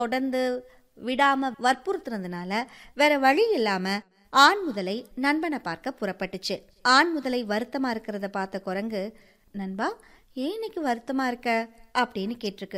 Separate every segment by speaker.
Speaker 1: தொடர்ந்து விடாம வற்புறுத்துனதுனால வேற வழி இல்லாம ஆண் முதலை நண்பனை பார்க்க புறப்பட்டுச்சு ஆண் முதலை வருத்தமா இருக்கிறத பார்த்த குரங்கு நண்பா ஏன் இன்னைக்கு வருத்தமா இருக்க அப்படின்னு கேட்டிருக்கு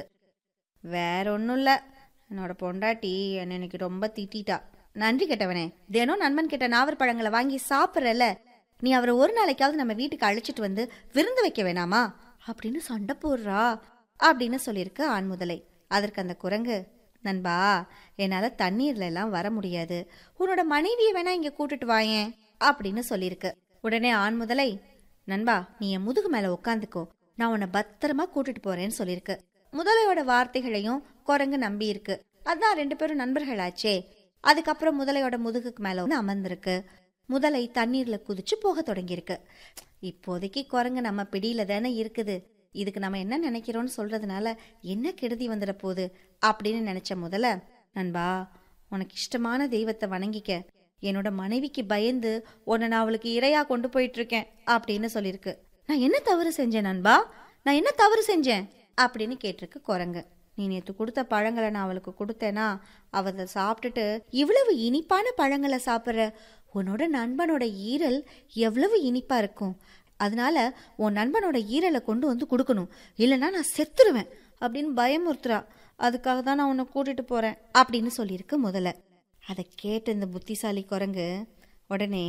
Speaker 1: வேற ஒன்றும் இல்லை என்னோட பொண்டாட்டி என்னை இன்னைக்கு ரொம்ப திட்டிட்டா நன்றி கெட்டவனே தினம் நண்பன் கிட்ட நாவற் பழங்களை வாங்கி சாப்பிட்றல நீ அவரை ஒரு நாளைக்காவது நம்ம வீட்டுக்கு அழைச்சிட்டு வந்து விருந்து வைக்க வேணாமா அப்படின்னு சண்டை போடுறா அப்படின்னு சொல்லியிருக்கு ஆண்முதலை அதற்கு அந்த குரங்கு நண்பா என்னால் தண்ணீர்ல எல்லாம் வர முடியாது உன்னோட மனைவியை வேணா இங்கே கூட்டிட்டு வாயேன் அப்படின்னு சொல்லியிருக்கு உடனே ஆண்முதலை நண்பா நீ என் முதுகு மேலே உட்காந்துக்கோ நான் உன்னை பத்திரமா கூட்டிட்டு போறேன்னு சொல்லியிருக்கு முதலையோட வார்த்தைகளையும் குரங்கு நம்பி இருக்கு அதான் ரெண்டு பேரும் நண்பர்களாச்சே அதுக்கப்புறம் முதலையோட முதுகுக்கு மேல வந்து அமர்ந்திருக்கு முதலை தண்ணீர்ல குதிச்சு போக தொடங்கியிருக்கு இப்போதைக்கு குரங்கு நம்ம பிடியில தானே இருக்குது இதுக்கு நம்ம என்ன நினைக்கிறோம்னு சொல்றதுனால என்ன கெடுதி வந்துட போகுது அப்படின்னு நினைச்ச முதல்ல நண்பா உனக்கு இஷ்டமான தெய்வத்தை வணங்கிக்க என்னோட மனைவிக்கு பயந்து உன்னை நான் அவளுக்கு இரையா கொண்டு போயிட்டு இருக்கேன் அப்படின்னு சொல்லியிருக்கு நான் என்ன தவறு செஞ்சேன் நண்பா நான் என்ன தவறு செஞ்சேன் அப்படின்னு கேட்டிருக்கு குரங்கு நீ நேற்று கொடுத்த பழங்களை நான் அவளுக்கு கொடுத்தேனா அவ அதை சாப்பிட்டுட்டு இவ்வளவு இனிப்பான பழங்களை சாப்பிட்ற உன்னோட நண்பனோட ஈரல் எவ்வளவு இனிப்பா இருக்கும் அதனால உன் நண்பனோட ஈரலை கொண்டு வந்து கொடுக்கணும் இல்லைன்னா நான் செத்துருவேன் அப்படின்னு பயமுறுத்துறா அதுக்காக தான் நான் உன்னை கூட்டிட்டு போறேன் அப்படின்னு சொல்லியிருக்கு முதல்ல அதை கேட்ட இந்த புத்திசாலி குரங்கு உடனே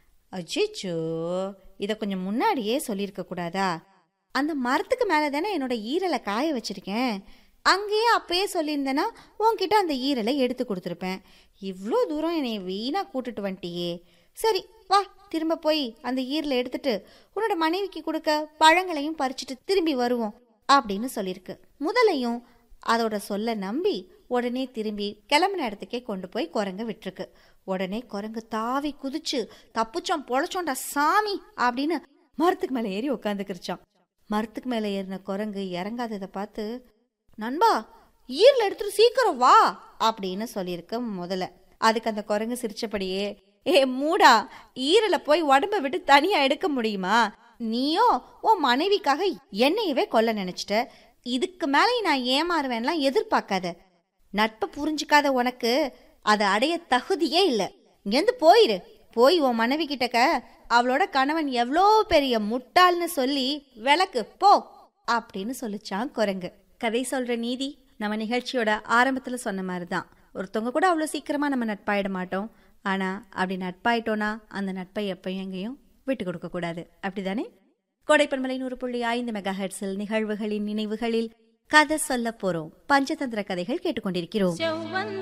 Speaker 1: அஜிச்சோ இதை கொஞ்சம் முன்னாடியே சொல்லியிருக்க கூடாதா அந்த மரத்துக்கு மேலே தானே என்னோட ஈரலை காய வச்சிருக்கேன் அங்கேயே அப்பயே சொல்லியிருந்தேன்னா உன்கிட்ட அந்த ஈரலை எடுத்து கொடுத்துருப்பேன் இவ்வளோ தூரம் என்னை வீணா கூட்டிட்டு வந்துட்டியே சரி வா திரும்ப போய் அந்த ஈரலை எடுத்துட்டு உன்னோட மனைவிக்கு கொடுக்க பழங்களையும் பறிச்சுட்டு திரும்பி வருவோம் அப்படின்னு சொல்லியிருக்கு முதலையும் அதோட சொல்ல நம்பி உடனே திரும்பி கிளம்பின இடத்துக்கே கொண்டு போய் குரங்க விட்டுருக்கு உடனே குரங்கு தாவி குதிச்சு தப்புச்சோம் பொழைச்சோண்டா சாமி அப்படின்னு மரத்துக்கு மேலே ஏறி உட்காந்துக்கிருச்சான் மரத்துக்கு மேலே ஏறின குரங்கு இறங்காததை பார்த்து நண்பா ஈரில் எடுத்துட்டு சீக்கிரம் வா அப்படின்னு சொல்லியிருக்க முதல்ல அதுக்கு அந்த குரங்கு சிரிச்சபடியே ஏ மூடா ஈரல போய் உடம்ப விட்டு தனியா எடுக்க முடியுமா நீயோ உன் மனைவிக்காக என்னையவே கொல்ல நினைச்சிட்ட இதுக்கு மேலே நான் ஏமாறுவேன்லாம் எதிர்பார்க்காத நட்பை புரிஞ்சுக்காத உனக்கு அதை அடைய தகுதியே இல்லை இங்கேருந்து போயிரு போய் உன் மனைவி கிட்டக்க அவளோட கணவன் எவ்வளோ பெரிய முட்டாள்னு சொல்லி விளக்கு போ அப்படின்னு சொல்லிச்சான் குரங்கு கதை சொல்ற நீதி நம்ம நிகழ்ச்சியோட ஆரம்பத்துல சொன்ன மாதிரி தான் ஒருத்தவங்க கூட அவ்வளோ சீக்கிரமா நம்ம நட்பாயிட மாட்டோம் ஆனா அப்படி நட்பாயிட்டோன்னா அந்த நட்பை எப்பயும் எங்கேயும் விட்டு கொடுக்க கூடாது அப்படிதானே கோடைப்பன்மலை நூறு புள்ளி ஐந்து மெகா ஹெர்ட்ஸில் நிகழ்வுகளின் நினைவுகளில் கதை சொல்ல போறோம் பஞ்சதந்திர கதைகள் கேட்டுக்கொண்டிருக்கிறோம்